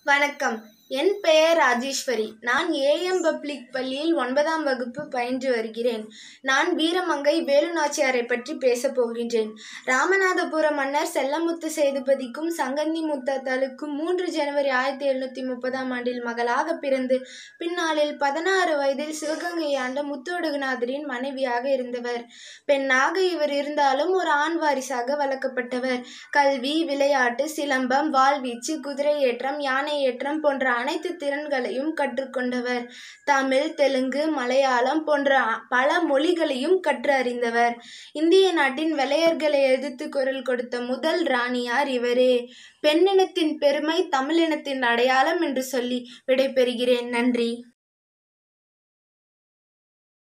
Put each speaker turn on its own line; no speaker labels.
வணக்கம் என் பெயர் ராஜேஸ்வரி நான் ஏஎம் பப்ளிக் பள்ளியில் ஒன்பதாம் வகுப்பு பயின்று வருகிறேன் நான் வீரமங்கை வேலுநாச்சியாரை பற்றி பேசப் போகின்றேன் ராமநாதபுரம் மன்னர் செல்லமுத்து சேதுபதிக்கும் சங்கந்தி முத்தாத்தாளுக்கும் மூன்று ஜனவரி ஆயிரத்தி எழுநூற்றி முப்பதாம் ஆண்டில் மகளாக பிறந்து பின்னாளில் பதினாறு வயதில் சிவகங்கை ஆண்ட முத்தொடுகுநாதரின் மனைவியாக இருந்தவர் பெண்ணாக இவர் இருந்தாலும் ஒரு ஆண் வாரிசாக வளர்க்கப்பட்டவர் கல்வி விளையாட்டு சிலம்பம் வாள்வீச்சு குதிரை ஏற்றம் யானை ஏற்றம் போன்ற அனைத்து திறன்களையும் கற்றுக்கொண்டவர் தமிழ் தெலுங்கு மலையாளம் போன்ற அ- பல மொழிகளையும் கற்று அறிந்தவர் இந்திய நாட்டின் வெள்ளையர்களை எதிர்த்து குரல் கொடுத்த முதல் ராணியார் இவரே பெண்ணினத்தின் பெருமை தமிழினத்தின் அடையாளம் என்று சொல்லி விடைபெறுகிறேன் நன்றி